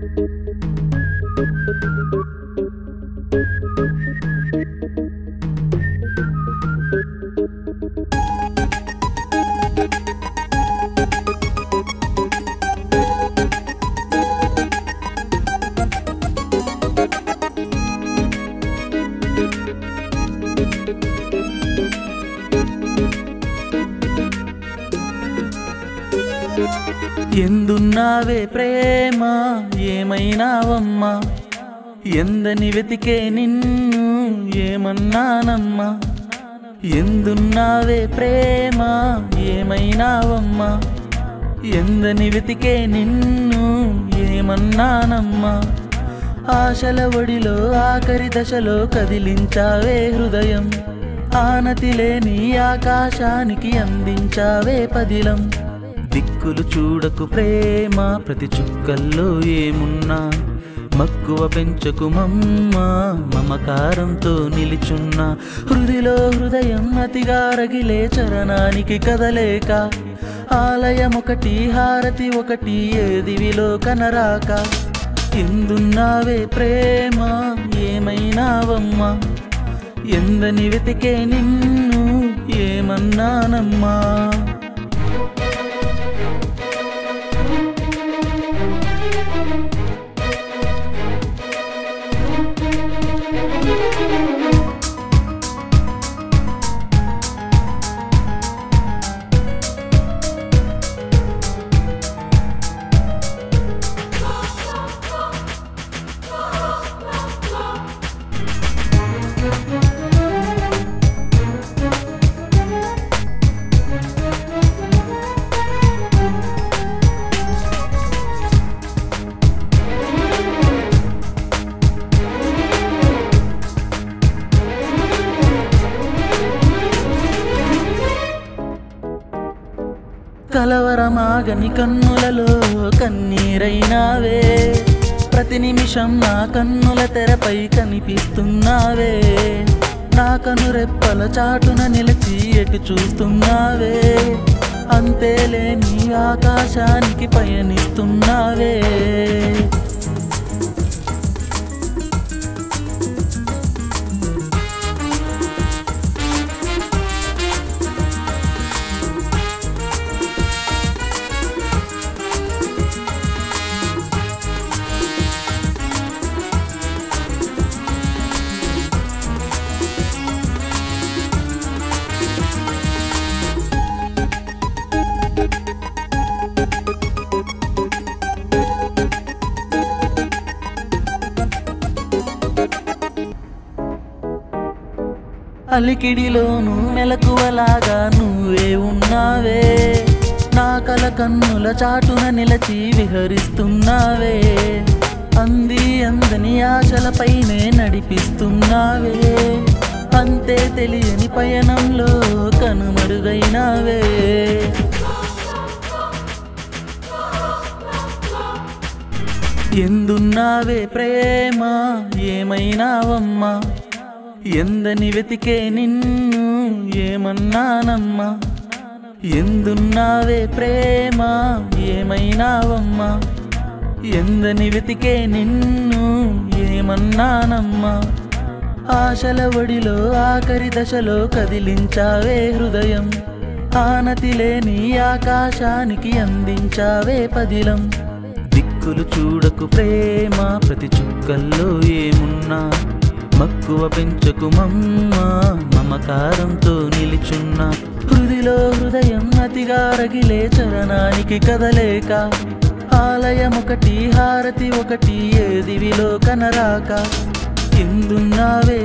ఎందున్నావే ప్రేమ ఏమైనావమ్మా ఎందని వెతికే నిన్ను ఏమన్నానమ్మా ఎందున్నావే ప్రేమ ఏమైనావమ్మా ఎందని వెతికే నిన్ను ఏమన్నానమ్మా ఆశల ఒడిలో ఆఖరి దశలో కదిలించావే హృదయం ఆనతి లేని ఆకాశానికి అందించావే పదిలం దిక్కులు చూడకు ప్రేమ ప్రతి చుక్కల్లో ఏమున్నా మక్కువ పెంచకు మమ్మ మమకారంతో నిలిచున్న హృదిలో హృదయం అతిగా రగిలే చరణానికి కదలేక ఆలయం ఒకటి హారతి ఒకటి ఏ దివిలో కనరాక ఎందున్నావే ప్రేమ ఏమైనావమ్మా ఎందని వెతికే నిన్ను ఏమన్నానమ్మా కలవరమాగని కన్నులలో కన్నీరైనావే ప్రతి నిమిషం నా కన్నుల తెరపై కనిపిస్తున్నావే నా కనురెప్పల చాటున నిలిచి ఎటు చూస్తున్నావే అంతేలేని ఆకాశానికి పయనిస్తున్నావే అలికిడిలోను మెలకువలాగా నువ్వే ఉన్నావే నా కల కన్నుల చాటున నిలచి విహరిస్తున్నావే అంది అందని ఆశలపైనే నడిపిస్తున్నావే అంతే తెలియని పయనంలో కనుమరుగైనావే ఎందున్నావే ప్రేమ ఏమైనావమ్మా ఎందని వెతికే నిన్ను ఏమన్నానమ్మా ఎందున్నావే ప్రేమ ఏమైనావమ్మా ఎందని వెతికే నిన్ను ఏమన్నానమ్మా ఆశల ఒడిలో ఆఖరి దశలో కదిలించావే హృదయం ఆనతి లేని ఆకాశానికి అందించావే పదిలం దిక్కులు చూడకు ప్రేమ ప్రతి చుక్కల్లో ఏమున్నా మక్కువ పెంచకు మమ్మ మమకారంతో నిలిచున్న హృదిలో హృదయం అతిగా రగిలే చరణానికి కదలేక ఆలయం ఒకటి హారతి ఒకటి ఏ దివిలో కనరాక ఎందున్నావే